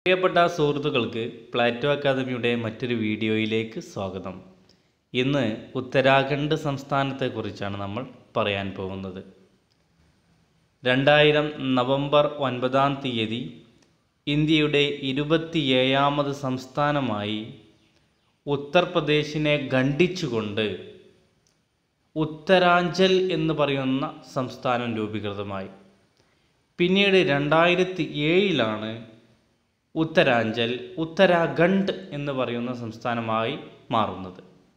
പ്രിയപ്പെട്ട സുഹൃത്തുക്കൾക്ക് പ്ലാറ്റോ അക്കാദമിയുടെ മറ്റൊരു വീഡിയോയിലേക്ക് സ്വാഗതം ഇന്ന് ഉത്തരാഖണ്ഡ് സംസ്ഥാനത്തെക്കുറിച്ചാണ് നമ്മൾ പറയാൻ പോകുന്നത് രണ്ടായിരം നവംബർ ഒൻപതാം തീയതി ഇന്ത്യയുടെ ഇരുപത്തിയേഴാമത് സംസ്ഥാനമായി ഉത്തർപ്രദേശിനെ ഖണ്ഡിച്ചുകൊണ്ട് ഉത്തരാഞ്ചൽ എന്ന് പറയുന്ന സംസ്ഥാനം രൂപീകൃതമായി പിന്നീട് രണ്ടായിരത്തി ഏഴിലാണ് ഉത്തരാഞ്ചൽ ഉത്തരാഖണ്ഡ് എന്ന് പറയുന്ന സംസ്ഥാനമായി മാറുന്നത്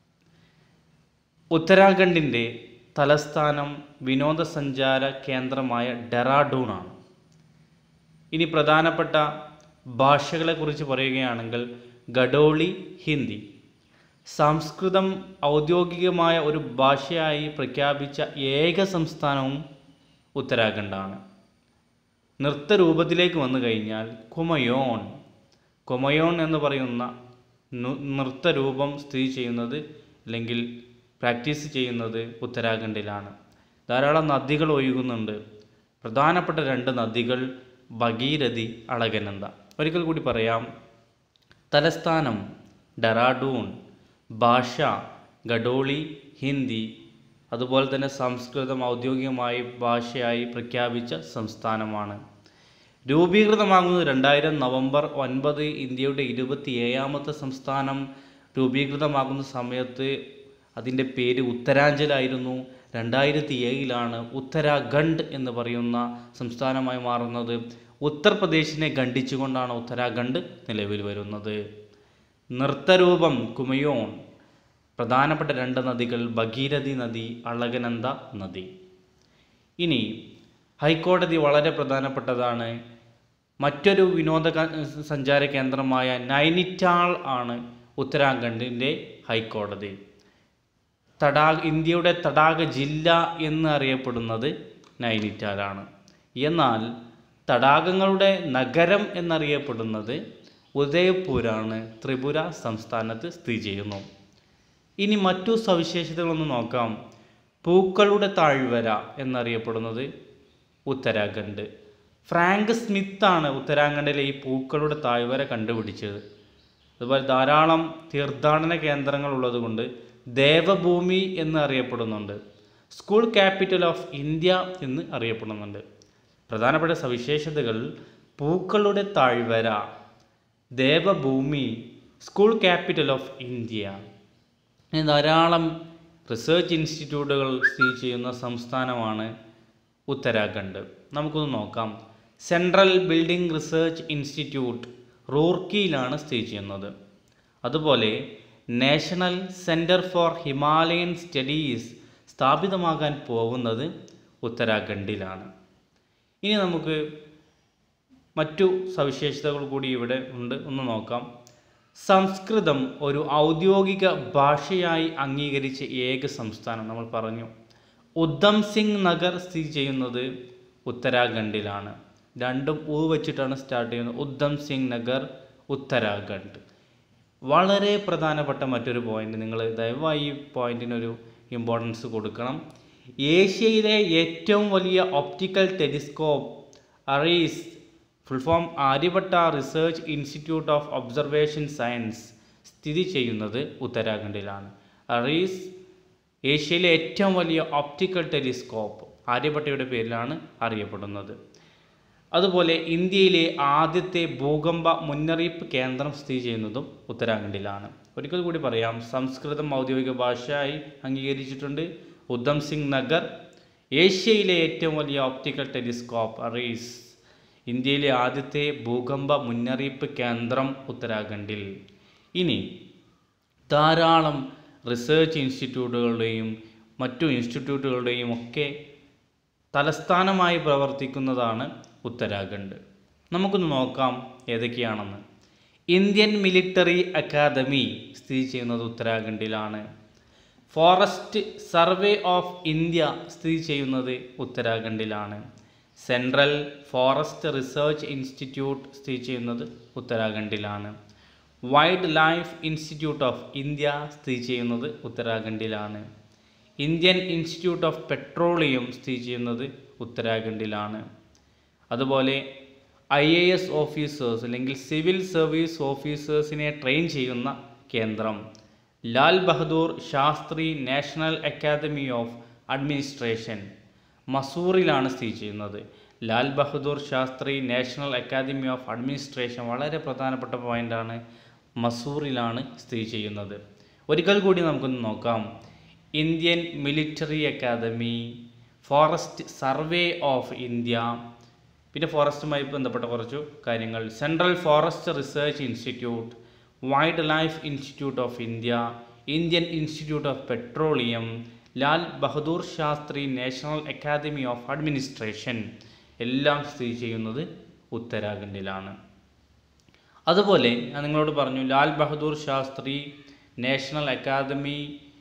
ഉത്തരാഖണ്ഡിൻ്റെ തലസ്ഥാനം വിനോദസഞ്ചാര കേന്ദ്രമായ ഡെറാഡൂണാണ് ഇനി പ്രധാനപ്പെട്ട ഭാഷകളെക്കുറിച്ച് പറയുകയാണെങ്കിൽ ഗഡോളി ഹിന്ദി സംസ്കൃതം ഔദ്യോഗികമായ ഒരു ഭാഷയായി പ്രഖ്യാപിച്ച ഏക സംസ്ഥാനവും ഉത്തരാഖണ്ഡാണ് നൃത്തരൂപത്തിലേക്ക് വന്നു കഴിഞ്ഞാൽ കുമയോൺ കുമയോൺ എന്ന് പറയുന്ന നു- നൃത്തരൂപം സ്ഥിതി ചെയ്യുന്നത് അല്ലെങ്കിൽ പ്രാക്ടീസ് ചെയ്യുന്നത് ഉത്തരാഖണ്ഡിലാണ് ധാരാളം നദികൾ ഒഴുകുന്നുണ്ട് പ്രധാനപ്പെട്ട രണ്ട് നദികൾ ഭഗീരഥി അളകനന്ദ ഒരിക്കൽ കൂടി പറയാം തലസ്ഥാനം ഡെറാഡൂൺ ഭാഷ ഗഡോളി ഹിന്ദി അതുപോലെ തന്നെ സംസ്കൃതം ഔദ്യോഗികമായി ഭാഷയായി പ്രഖ്യാപിച്ച സംസ്ഥാനമാണ് രൂപീകൃതമാകുന്നത് രണ്ടായിരം നവംബർ ഒൻപത് ഇന്ത്യയുടെ ഇരുപത്തി ഏഴാമത്തെ സംസ്ഥാനം രൂപീകൃതമാകുന്ന സമയത്ത് അതിൻ്റെ പേര് ഉത്തരാഞ്ചലായിരുന്നു രണ്ടായിരത്തി ഏഴിലാണ് ഉത്തരാഖണ്ഡ് എന്ന് പറയുന്ന സംസ്ഥാനമായി മാറുന്നത് ഉത്തർപ്രദേശിനെ ഖണ്ഡിച്ചുകൊണ്ടാണ് ഉത്തരാഖണ്ഡ് നിലവിൽ വരുന്നത് നൃത്തരൂപം കുമയോൺ പ്രധാനപ്പെട്ട രണ്ട് നദികൾ ഭഗീരഥി നദി അളകനന്ദ നദി ഇനി ഹൈക്കോടതി വളരെ പ്രധാനപ്പെട്ടതാണ് മറ്റൊരു വിനോദ ക- സഞ്ചാര കേന്ദ്രമായ നൈനിറ്റാൾ ആണ് ഉത്തരാഖണ്ഡിൻ്റെ ഹൈക്കോടതി തടാക ഇന്ത്യയുടെ തടാക ജില്ല എന്ന് അറിയപ്പെടുന്നത് നൈനിറ്റാലാണ് എന്നാൽ തടാകങ്ങളുടെ നഗരം എന്നറിയപ്പെടുന്നത് ഉദയപൂരാണ് ത്രിപുര സംസ്ഥാനത്ത് സ്ഥിതി ചെയ്യുന്നു ഇനി മറ്റു സവിശേഷതകളൊന്ന് നോക്കാം പൂക്കളുടെ താഴ്വര എന്നറിയപ്പെടുന്നത് ഉത്തരാഖണ്ഡ് ഫ്രാങ്ക് സ്മിത്താണ് ഉത്തരാഖണ്ഡിലെ ഈ പൂക്കളുടെ താഴ്വര കണ്ടുപിടിച്ചത് അതുപോലെ ധാരാളം തീർത്ഥാടന കേന്ദ്രങ്ങൾ ഉള്ളതുകൊണ്ട് ദേവഭൂമി എന്ന് അറിയപ്പെടുന്നുണ്ട് സ്കൂൾ ക്യാപിറ്റൽ ഓഫ് ഇന്ത്യ എന്ന് അറിയപ്പെടുന്നുണ്ട് പ്രധാനപ്പെട്ട സവിശേഷതകൾ പൂക്കളുടെ താഴ്വര Devbhoomi school capital of India ഇനി ധാരാളം റിസർച്ച് ഇൻസ്റ്റിറ്റ്യൂട്ടുകൾ സ്ഥിതി ചെയ്യുന്ന സംസ്ഥാനമാണ് ഉത്തരാഖണ്ഡ് നമുക്കൊന്ന് നോക്കാം സെൻട്രൽ ബിൽഡിംഗ് റിസർച്ച് ഇൻസ്റ്റിറ്റ്യൂട്ട് റൂർക്കിയിലാണ് സ്ഥിതി ചെയ്യുന്നത് അതുപോലെ national centre for Himalayan studies സ്ഥാപിതമാകാൻ പോകുന്നത് ഉത്തരാഖണ്ഡിലാണ് ഇനി നമുക്ക് മറ്റു സവിശേഷതകൾ കൂടി ഇവിടെ ഉണ്ട് ഒന്ന് നോക്കാം സംസ്കൃതം ഒരു ഔദ്യോഗിക ഭാഷയായി അംഗീകരിച്ച ഏക സംസ്ഥാനം നമ്മൾ പറഞ്ഞു ഉദ്ധം സിംഗ് നഗർ സ്ഥിതി ചെയ്യുന്നത് ഉത്തരാഖണ്ഡിലാണ് രണ്ടും ഊ വെച്ചിട്ടാണ് സ്റ്റാർട്ട് ചെയ്യുന്നത് ഉദ്ധം സിംഗ് നഗർ ഉത്തരാഖണ്ഡ് വളരെ പ്രധാനപ്പെട്ട മറ്റൊരു പോയിന്റ് നിങ്ങൾ ദയവായി ഈ പോയിന്റിനൊരു ഇമ്പോർട്ടൻസ് കൊടുക്കണം ഏഷ്യയിലെ ഏറ്റവും വലിയ optical telescope ARIES full form Aryabhatta research institute of observation science സ്ഥിതി ചെയ്യുന്നത് ഉത്തരാഖണ്ഡിലാണ് അറീസ് ഏഷ്യയിലെ ഏറ്റവും വലിയ ഒപ്റ്റിക്കൽ ടെലിസ്കോപ്പ് ആര്യഭട്ടയുടെ പേരിലാണ് അറിയപ്പെടുന്നത് അതുപോലെ ഇന്ത്യയിലെ ആദ്യത്തെ ഭൂകമ്പ മുന്നറിയിപ്പ് കേന്ദ്രം സ്ഥിതി ചെയ്യുന്നതും ഉത്തരാഖണ്ഡിലാണ് ഒരിക്കൽ കൂടി പറയാം സംസ്കൃതം ഔദ്യോഗിക ഭാഷയായി അംഗീകരിച്ചിട്ടുണ്ട് ഉദ്ധം സിംഗ് നഗർ ഏഷ്യയിലെ ഏറ്റവും വലിയ ഒപ്റ്റിക്കൽ ടെലിസ്കോപ്പ് അറീസ് ഇന്ത്യയിലെ ആദ്യത്തെ ഭൂകമ്പ മുന്നറിയിപ്പ് കേന്ദ്രം ഉത്തരാഖണ്ഡിൽ ഇനി ധാരാളം റിസർച്ച് ഇൻസ്റ്റിറ്റ്യൂട്ടുകളുടെയും മറ്റു ഇൻസ്റ്റിറ്റ്യൂട്ടുകളുടെയും ഒക്കെ തലസ്ഥാനമായി പ്രവർത്തിക്കുന്നതാണ് ഉത്തരാഖണ്ഡ് നമുക്കൊന്ന് നോക്കാം ഏതൊക്കെയാണെന്ന് ഇന്ത്യൻ മിലിറ്ററി അക്കാദമി സ്ഥിതി ചെയ്യുന്നത് ഉത്തരാഖണ്ഡിലാണ് ഫോറസ്റ്റ് സർവേ ഓഫ് ഇന്ത്യ സ്ഥിതി ചെയ്യുന്നത് ഉത്തരാഖണ്ഡിലാണ് സെൻട്രൽ ഫോറസ്റ്റ് റിസർച്ച് ഇൻസ്റ്റിറ്റ്യൂട്ട് സ്ഥിതി ചെയ്യുന്നത് ഉത്തരാഖണ്ഡിലാണ് wildlife institute of India സ്ഥിതി ചെയ്യുന്നത് ഉത്തരാഖണ്ഡിലാണ് ഇന്ത്യൻ ഇൻസ്റ്റിറ്റ്യൂട്ട് ഓഫ് പെട്രോളിയം സ്ഥിതി ചെയ്യുന്നത് ഉത്തരാഖണ്ഡിലാണ് അതുപോലെ ഐ എ എസ് ഓഫീസേഴ്സ് അല്ലെങ്കിൽ സിവിൽ സർവീസ് ഓഫീസേഴ്സിനെ ട്രെയിൻ ചെയ്യുന്ന കേന്ദ്രം Lal Bahadur Shastri national academy of administration മസൂറിലാണ് സ്ഥിതി ചെയ്യുന്നത് Lal Bahadur Shastri national academy of administration വളരെ പ്രധാനപ്പെട്ട പോയിൻ്റാണ് മസൂറിലാണ് സ്ഥിതി ചെയ്യുന്നത് ഒരിക്കൽ കൂടി നമുക്കൊന്ന് നോക്കാം Indian military academy forest survey of India പിന്നെ ഫോറസ്റ്റുമായി ബന്ധപ്പെട്ട കുറച്ചു കാര്യങ്ങൾ central forest research institute wildlife institute of India Indian institute of petroleum Lal Bahadur Shastri national academy of administration എല്ലാം സ്ഥിതി ചെയ്യുന്നത് ഉത്തരാഖണ്ഡിലാണ് അതുപോലെ ഞാൻ നിങ്ങളോട് പറഞ്ഞു Lal Bahadur Shastri national academy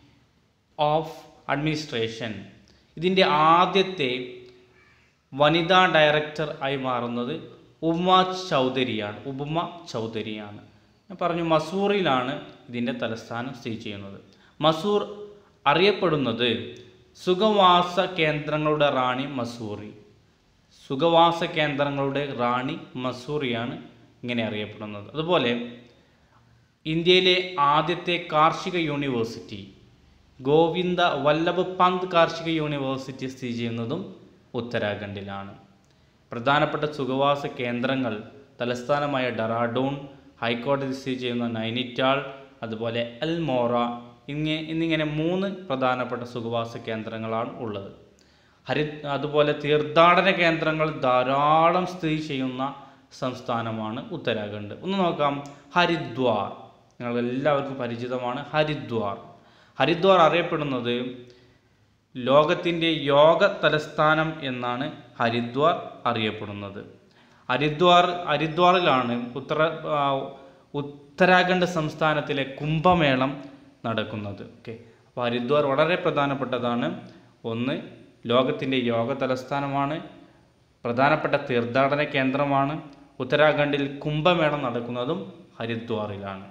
of administration ഇതിൻ്റെ ആദ്യത്തെ വനിതാ ഡയറക്ടർ ആയി മാറുന്നത് ഉമ്മ ചൗധരിയാണ് ഉപമ ചൗധരിയാണ് ഞാൻ പറഞ്ഞു മസൂറിലാണ് ഇതിൻ്റെ തലസ്ഥാനം സ്ഥിതി ചെയ്യുന്നത് മസൂർ അറിയപ്പെടുന്നത് സുഖവാസ കേന്ദ്രങ്ങളുടെ റാണി മസൂറി സുഖവാസ കേന്ദ്രങ്ങളുടെ റാണി മസൂറിയാണ് ഇങ്ങനെ അറിയപ്പെടുന്നത് അതുപോലെ ഇന്ത്യയിലെ ആദ്യത്തെ കാർഷിക യൂണിവേഴ്സിറ്റി ഗോവിന്ദ വല്ലഭ് പന്ത് കാർഷിക യൂണിവേഴ്സിറ്റി സ്ഥിതി ചെയ്യുന്നതും ഉത്തരാഖണ്ഡിലാണ് പ്രധാനപ്പെട്ട സുഖവാസ കേന്ദ്രങ്ങൾ തലസ്ഥാനമായ ഡെറാഡൂൺ ഹൈക്കോടതി സ്ഥിതി ചെയ്യുന്ന നൈനിറ്റാൾ അതുപോലെ അൽമോറ ഇങ്ങനെ എന്നിങ്ങനെ മൂന്ന് പ്രധാനപ്പെട്ട സുഖവാസ കേന്ദ്രങ്ങളാണ് ഉള്ളത് ഹരി അതുപോലെ തീർത്ഥാടന കേന്ദ്രങ്ങൾ ധാരാളം സ്ഥിതി ചെയ്യുന്ന സംസ്ഥാനമാണ് ഉത്തരാഖണ്ഡ് ഒന്ന് നോക്കാം ഹരിദ്വാർ നിങ്ങൾ എല്ലാവർക്കും പരിചിതമാണ് ഹരിദ്വാർ ഹരിദ്വാർ അറിയപ്പെടുന്നത് ലോകത്തിൻ്റെ യോഗ തലസ്ഥാനം എന്നാണ് ഹരിദ്വാർ അറിയപ്പെടുന്നത് ഹരിദ്വാർ ഹരിദ്വാറിലാണ് ഉത്തര ആ, ഉത്തരാഖണ്ഡ് സംസ്ഥാനത്തിലെ കുംഭമേളം നടക്കുന്നത് ഓക്കെ അപ്പോൾ ഹരിദ്വാർ വളരെ പ്രധാനപ്പെട്ടതാണ് ഒന്ന് ലോകത്തിൻ്റെ യോഗ തലസ്ഥാനമാണ് പ്രധാനപ്പെട്ട തീർത്ഥാടന കേന്ദ്രമാണ് ഉത്തരാഖണ്ഡിൽ കുംഭമേളം നടക്കുന്നതും ഹരിദ്വാറിലാണ്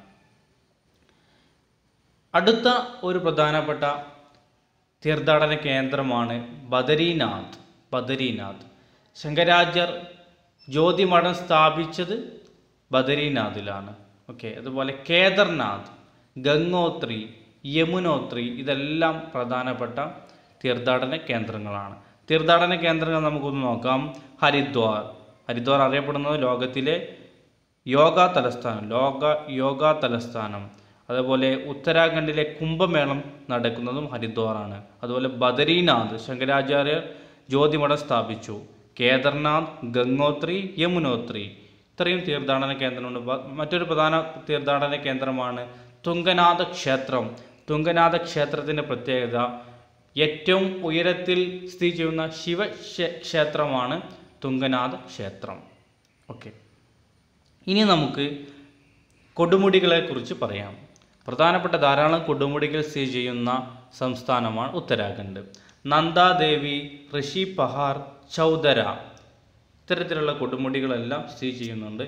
അടുത്ത ഒരു പ്രധാനപ്പെട്ട തീർത്ഥാടന കേന്ദ്രമാണ് ബദരീനാഥ് ബദരീനാഥ് ശങ്കരാചാര്യർ ജ്യോതിമഠം സ്ഥാപിച്ചത് ബദരീനാഥിലാണ് ഓക്കെ അതുപോലെ കേദർനാഥ് ഗംഗോത്രി യമുനോത്രി ഇതെല്ലാം പ്രധാനപ്പെട്ട തീർത്ഥാടന കേന്ദ്രങ്ങളാണ് തീർത്ഥാടന കേന്ദ്രങ്ങൾ നമുക്കൊന്ന് നോക്കാം ഹരിദ്വാർ ഹരിദ്വാർ അറിയപ്പെടുന്നത് ലോകത്തിലെ യോഗ തലസ്ഥാനം ലോക യോഗ തലസ്ഥാനം അതുപോലെ ഉത്തരാഖണ്ഡിലെ കുംഭമേളം നടക്കുന്നതും ഹരിദ്വാറാണ് അതുപോലെ ബദരീനാഥ് ശങ്കരാചാര്യർ ജ്യോതിമഠം സ്ഥാപിച്ചു കേദർനാഥ് ഗംഗോത്രി യമുനോത്രി ഇത്രയും തീർത്ഥാടന കേന്ദ്രമുണ്ട് ബ- മറ്റൊരു പ്രധാന തീർത്ഥാടന കേന്ദ്രമാണ് തുംഗനാഥ ക്ഷേത്രം തുംഗനാഥ ക്ഷേത്രത്തിൻ്റെ പ്രത്യേകത ഏറ്റവും ഉയരത്തിൽ സ്ഥിതി ചെയ്യുന്ന ശിവ ക്ഷേ- ക്ഷേത്രമാണ് തുംഗനാഥ ക്ഷേത്രം ഓക്കെ ഇനി നമുക്ക് കൊടുമുടികളെ കുറിച്ച് പറയാം പ്രധാനപ്പെട്ട ധാരാളം കൊടുമുടികൾ സ്ഥിതി ചെയ്യുന്ന സംസ്ഥാനമാണ് ഉത്തരാഖണ്ഡ് നന്ദാദേവി ഋഷി പഹാർ ചൗദര ഇത്തരത്തിലുള്ള കൊടുമുടികളെല്ലാം സ്ഥിതി ചെയ്യുന്നുണ്ട്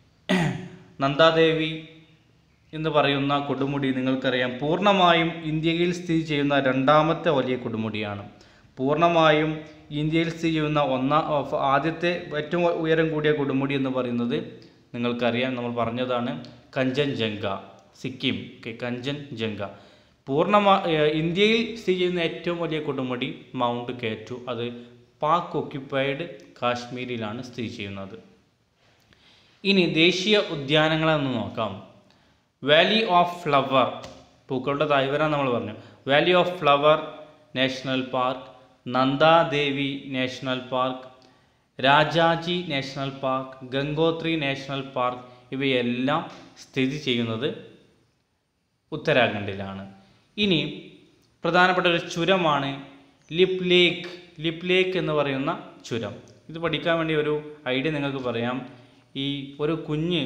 നന്ദാദേവി എന്ന് പറയുന്ന കൊടുമുടി നിങ്ങൾക്കറിയാം പൂർണ്ണമായും ഇന്ത്യയിൽ സ്ഥിതി ചെയ്യുന്ന രണ്ടാമത്തെ വലിയ കൊടുമുടിയാണ് പൂർണ്ണമായും ഇന്ത്യയിൽ സ്ഥിതി ചെയ്യുന്ന ഒന്നാം ആദ്യത്തെ ഏറ്റവും ഉയരം കൂടിയ കൊടുമുടി എന്ന് പറയുന്നത് നിങ്ങൾക്കറിയാം നമ്മൾ പറഞ്ഞതാണ് കഞ്ചൻജംഗ സിക്കിം ഓക്കെ കഞ്ചൻജംഗ പൂർണ്ണമാ ഏഹ് ഇന്ത്യയിൽ സ്ഥിതി ചെയ്യുന്ന ഏറ്റവും വലിയ കൊടുമുടി മൗണ്ട് കേറ്റു അത് പാക് ഒക്യുപ്പൈഡ് കാശ്മീരിലാണ് സ്ഥിതി ചെയ്യുന്നത് ഇനി ദേശീയ ഉദ്യാനങ്ങളെന്ന് നോക്കാം വാലി ഓഫ് ഫ്ലവർ പൂക്കളുടെ തായ്വര നമ്മൾ പറഞ്ഞു valley of flower national park Nanda Devi national park Rajaji national park Gangotri national park ഇവയെല്ലാം സ്ഥിതി ചെയ്യുന്നത് ഉത്തരാഖണ്ഡിലാണ് ഇനി പ്രധാനപ്പെട്ട ഒരു ചുരമാണ് ലിപ് ലേക്ക് ലിപ് ലേക്ക് എന്ന് പറയുന്ന ചുരം ഇത് പഠിക്കാൻ വേണ്ടി ഒരു ഐഡിയ നിങ്ങൾക്ക് പറയാം ഈ ഒരു കുഞ്ഞ്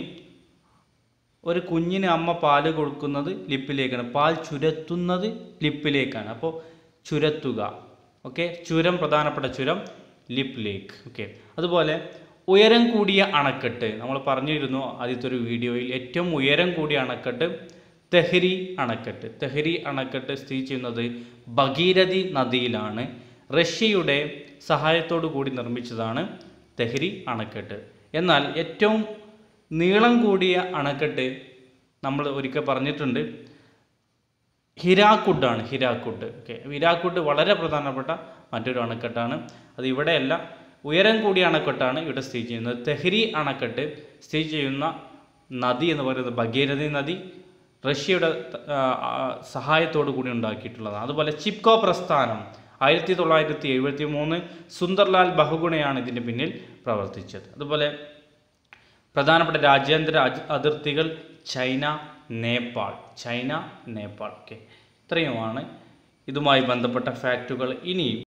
ഒരു കുഞ്ഞിന് അമ്മ പാല് കൊടുക്കുന്നത് ലിപ്പിലേക്കാണ് പാൽ ചുരത്തുന്നത് ലിപ്പിലേക്കാണ് അപ്പോൾ ചുരത്തുക ഓക്കെ ചുരം പ്രധാനപ്പെട്ട ചുരം ലിപ് ലേക്ക് ഓക്കെ അതുപോലെ ഉയരം കൂടിയ അണക്കെട്ട് നമ്മൾ പറഞ്ഞിരുന്നു ആദ്യത്തെ ഒരു വീഡിയോയിൽ ഏറ്റവും ഉയരം കൂടിയ അണക്കെട്ട് തെഹരി അണക്കെട്ട് തെഹരി അണക്കെട്ട് സ്ഥിതി ചെയ്യുന്നത് ഭഗീരഥി നദിയിലാണ് റഷ്യയുടെ സഹായത്തോടു കൂടി നിർമ്മിച്ചതാണ് തെഹരി അണക്കെട്ട് എന്നാൽ ഏറ്റവും നീളം കൂടിയ അണക്കെട്ട് നമ്മൾ ഒരിക്കൽ പറഞ്ഞിട്ടുണ്ട് ഹിരാക്കുഡാണ് ഹിരാക്കുഡ് ഓക്കെ ഹിരാക്കുഡ് വളരെ പ്രധാനപ്പെട്ട മറ്റൊരു അണക്കെട്ടാണ് അത് ഇവിടെയല്ല ഉയരം കൂടിയ അണക്കെട്ടാണ് ഇവിടെ സ്ഥിതി ചെയ്യുന്നത് തെഹ്രി അണക്കെട്ട് സ്ഥിതി ചെയ്യുന്ന നദി എന്ന് പറയുന്നത് ഭഗീരഥി നദി റഷ്യയുടെ ആ, ആ, സഹായത്തോടു കൂടി ഉണ്ടാക്കിയിട്ടുള്ളതാണ് അതുപോലെ ചിപ്കോ പ്രസ്ഥാനം ആയിരത്തി തൊള്ളായിരത്തി എഴുപത്തി മൂന്ന് സുന്ദർലാൽ ബഹുഗുണയാണ് ഇതിന് പിന്നിൽ പ്രവർത്തിച്ചത് അതുപോലെ പ്രധാനപ്പെട്ട രാജ്യാന്തര അജ്- അതിർത്തികൾ China Nepal China Nepal okay ഇത്രയുമാണ് ഇതുമായി ബന്ധപ്പെട്ട ഫാക്റ്റുകൾ ഇനിയും